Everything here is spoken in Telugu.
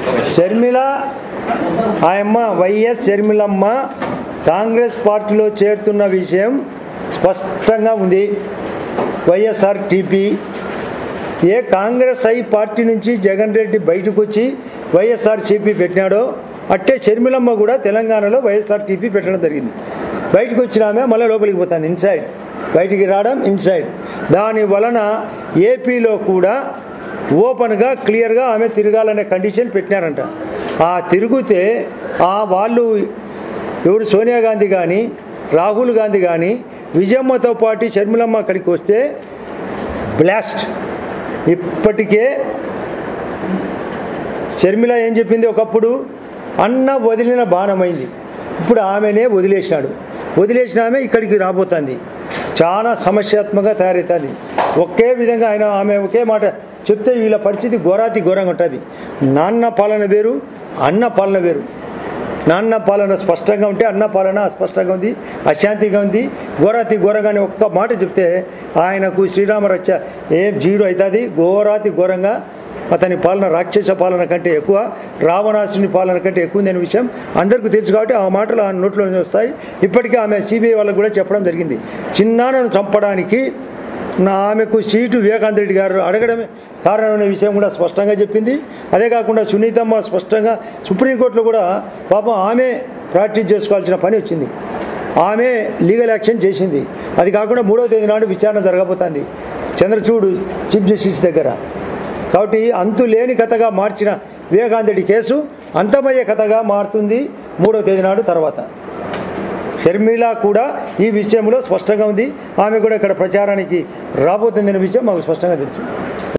షర్మిల ఆయమ్మ వైఎస్ షర్మిలమ్మ కాంగ్రెస్ పార్టీలో చేరుతున్న విషయం స్పష్టంగా ఉంది వైఎస్ఆర్ టీపీ ఏ కాంగ్రెస్ ఐ పార్టీ నుంచి జగన్ రెడ్డి బయటకు వచ్చి వైఎస్ఆర్ టీపీ పెట్టినాడో అట్టే షర్మిలమ్మ కూడా తెలంగాణలో వైఎస్ఆర్ టీపీ పెట్టడం జరిగింది బయటకు వచ్చిన ఆమె మళ్ళీ లోపలికి పోతుంది ఇన్సైడ్ బయటికి రావడం ఇన్సైడ్ దాని వలన ఏపీలో కూడా ఓపెన్గా క్లియర్గా ఆమె తిరగాలనే కండిషన్ పెట్టినారంట ఆ తిరిగితే ఆ వాళ్ళు ఎవరు సోనియా గాంధీ కానీ రాహుల్ గాంధీ కానీ విజయమ్మతో పాటు షర్మిలమ్మ అక్కడికి వస్తే బ్లాస్ట్ ఇప్పటికే షర్మిల ఏం చెప్పింది ఒకప్పుడు అన్న వదిలిన బాణమైంది ఇప్పుడు ఆమెనే వదిలేసినాడు వదిలేసిన ఆమె ఇక్కడికి రాబోతుంది చాలా సమస్యాత్మకంగా తయారవుతుంది ఒకే విధంగా ఆయన ఆమె ఒకే మాట చెప్తే వీళ్ళ పరిస్థితి ఘోరాతి ఘోరంగా ఉంటుంది నాన్న పాలన వేరు అన్న పాలన వేరు నాన్న పాలన స్పష్టంగా ఉంటే అన్న పాలన అస్పష్టంగా ఉంది అశాంతిగా ఉంది ఘోరాతి ఘోరంగానే ఒక్క మాట చెప్తే ఆయనకు శ్రీరామ రచ్చ ఏం జీరో అవుతుంది ఘోరాతి ఘోరంగా అతని పాలన రాక్షస పాలన కంటే ఎక్కువ రావణాసుని పాలన కంటే ఎక్కువ ఉందనే విషయం అందరికీ తెలుసు కాబట్టి ఆ మాటలు ఆ నోట్లో నుంచి వస్తాయి ఇప్పటికే ఆమె సిబిఐ వాళ్ళకు కూడా చెప్పడం జరిగింది చిన్నాన్నను చంపడానికి నా ఆమెకు సీటు వివేకానంద రెడ్డి గారు అడగడమే కారణమైన విషయం కూడా స్పష్టంగా చెప్పింది అదే కాకుండా సునీతమ్మ స్పష్టంగా సుప్రీంకోర్టులో కూడా పాపం ఆమె ప్రాక్టీస్ చేసుకోవాల్సిన పని వచ్చింది ఆమె లీగల్ యాక్షన్ చేసింది అది కాకుండా మూడవ తేదీ నాడు విచారణ జరగబోతుంది చంద్రచూడు చీఫ్ జస్టిస్ దగ్గర కాబట్టి అంతు లేని కథగా మార్చిన వివేకానంద రెడ్డి కేసు అంతమయ్యే కథగా మారుతుంది మూడవ తేదీ నాడు తర్వాత షర్మిల కూడా ఈ విషయంలో స్పష్టంగా ఉంది ఆమె కూడా ఇక్కడ ప్రచారానికి రాబోతుందనే విషయం మాకు స్పష్టంగా తెలుసు